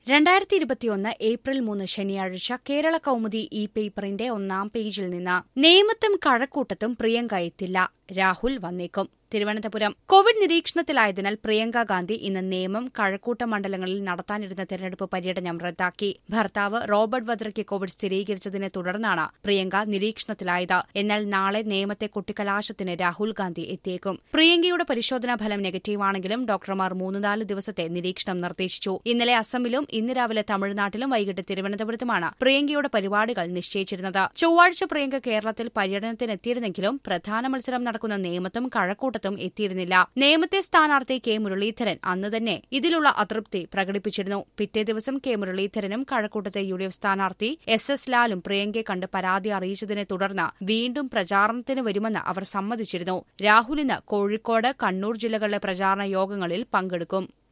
രണ്ടായിരത്തി ഇരുപത്തിയൊന്ന് ഏപ്രിൽ മൂന്ന് ശനിയാഴ്ച കേരള കൗമുദി ഇ പേപ്പറിന്റെ ഒന്നാം പേജിൽ നിന്ന് നേമത്തും കഴക്കൂട്ടത്തും പ്രിയങ്ക എത്തില്ല രാഹുൽ വന്നേക്കും തിരുവനന്തപുരം കോവിഡ് നിരീക്ഷണത്തിലായതിനാൽ പ്രിയങ്ക ഗാന്ധി ഇന്ന് നേമം കഴക്കൂട്ടം മണ്ഡലങ്ങളിൽ നടത്താനിരുന്ന തെരഞ്ഞെടുപ്പ് പര്യടനം റദ്ദാക്കി ഭർത്താവ് റോബർട്ട് വദ്രയ്ക്ക് കോവിഡ് സ്ഥിരീകരിച്ചതിനെ തുടർന്നാണ് പ്രിയങ്ക നിരീക്ഷണത്തിലായത് എന്നാൽ നാളെ നേമത്തെ കുട്ടിക്കലാശത്തിന് രാഹുൽ ഗാന്ധി എത്തിയേക്കും പ്രിയങ്കയുടെ പരിശോധനാ ഫലം നെഗറ്റീവാണെങ്കിലും ഡോക്ടർമാർ മൂന്നുനാല് ദിവസത്തെ നിരീക്ഷണം നിർദ്ദേശിച്ചു ഇന്നലെ അസമിലും ഇന്ന് രാവിലെ തമിഴ്നാട്ടിലും വൈകിട്ട് തിരുവനന്തപുരത്തുമാണ് പ്രിയങ്കയുടെ പരിപാടികൾ നിശ്ചയിച്ചിരുന്നത് ചൊവ്വാഴ്ച പ്രിയങ്ക കേരളത്തിൽ പര്യടനത്തിനെത്തിയിരുന്നെങ്കിലും പ്രധാന മത്സരം നടക്കുന്ന നേമത്തും കഴക്കൂട്ടത്തും എത്തിയിരുന്നില്ല നേമത്തെ സ്ഥാനാർത്ഥി കെ മുരളീധരൻ അന്ന് തന്നെ ഇതിലുള്ള അതൃപ്തി പ്രകടിപ്പിച്ചിരുന്നു പിറ്റേ ദിവസം കെ മുരളീധരനും കഴക്കൂട്ടത്തെ യു ഡി എഫ് സ്ഥാനാർത്ഥി എസ് എസ് ലാലും പ്രിയങ്കയെ കണ്ട് പരാതി അറിയിച്ചതിനെ തുടർന്ന് വീണ്ടും പ്രചാരണത്തിന് വരുമെന്ന് അവർ സമ്മതിച്ചിരുന്നു രാഹുൽ ഇന്ന് കോഴിക്കോട് കണ്ണൂർ ജില്ലകളിലെ പ്രചാരണ യോഗങ്ങളിൽ പങ്കെടുക്കും